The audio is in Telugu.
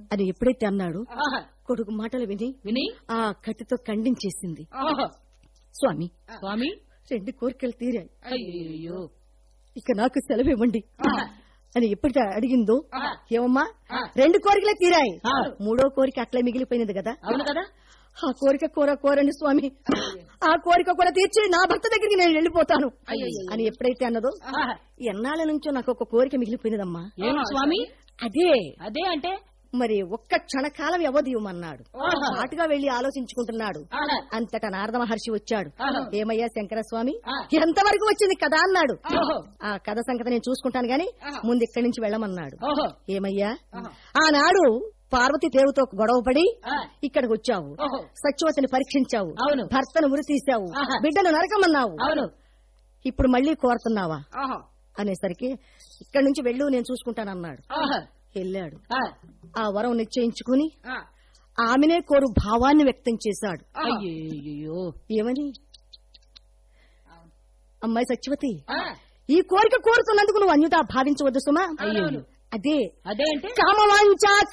అని ఎప్పుడైతే అన్నాడు ఆహా. కొడుకు మాటలు విని విని ఆ కత్తితో ఖండించేసింది ఆహా. స్వామి స్వామి రెండు కోరికలు తీరాయి అయ్యో ఇక నాకు సెలవు ఇవ్వండి ఆహా. అని ఎప్పటి అడిగిందో ఆహా. ఏమమ్మా ఆ. రెండు కోరికలే తీరాయి ఆ. మూడో కోరిక అట్లే మిగిలిపోయినది కదా అవును కదా ఆ కోరిక కోర కోరండి స్వామి ఆ కోరిక కూడా తీర్చి నా భర్త దగ్గరికి నేను వెళ్ళిపోతాను అయ్యయ్యో. అని ఎప్పుడైతే అన్నదో ఆహా. ఎన్నాళ్ళ నుంచో నాకు ఒక కోరిక మిగిలిపోయినదమ్మా ఏమి స్వామి అదే అదే అంటే మరి ఒక్క క్షణకాలం వ్యవధి ఇవ్వమన్నాడు ఆహా. చాటుగా వెళ్లి ఆలోచించుకుంటున్నాడు ఆహా. అంతటా నారద మహర్షి వచ్చాడు ఆహా. ఏమయ్యా శంకర స్వామి ఆ. ఎంతవరకు వచ్చింది కదా అన్నాడు ఓహో. ఆ కథ సంగతి నేను చూసుకుంటాను గాని ఆహా. ముందు ఇక్కడి నుంచి వెళ్ళమన్నాడు ఓహో ఏమయ్యా ఆహా. ఆనాడు పార్వతి దేవుతో గొడవపడి ఆ. ఇక్కడికి వచ్చావు ఓహో. సత్యవతిని పరీక్షించావు అవును. భర్తను ఉరి తీశావు ఆహా. బిడ్డను నరకమన్నావు అవును ఇప్పుడు మళ్ళీ కోరుతున్నావా ఆహా. అనేసరికి ఇక్కడి నుంచి వెళ్ళు నేను చూసుకుంటానన్నాడు ఆహా. వెళ్ళాడు ఆ. ఆ వరం నిశ్చయించుకుని ఆ. ఆమెనే కోరు భావాన్ని వ్యక్తం చేశాడు అయ్యయ్యో ఏమని అమ్మాయి సత్యవతి ఆ. ఈ కోరిక కోరుతున్నందుకు నువ్వు అన్యుతా భావించవద్దు సుమా అయ్యో. అదే అదే అంటే కామవాంఛ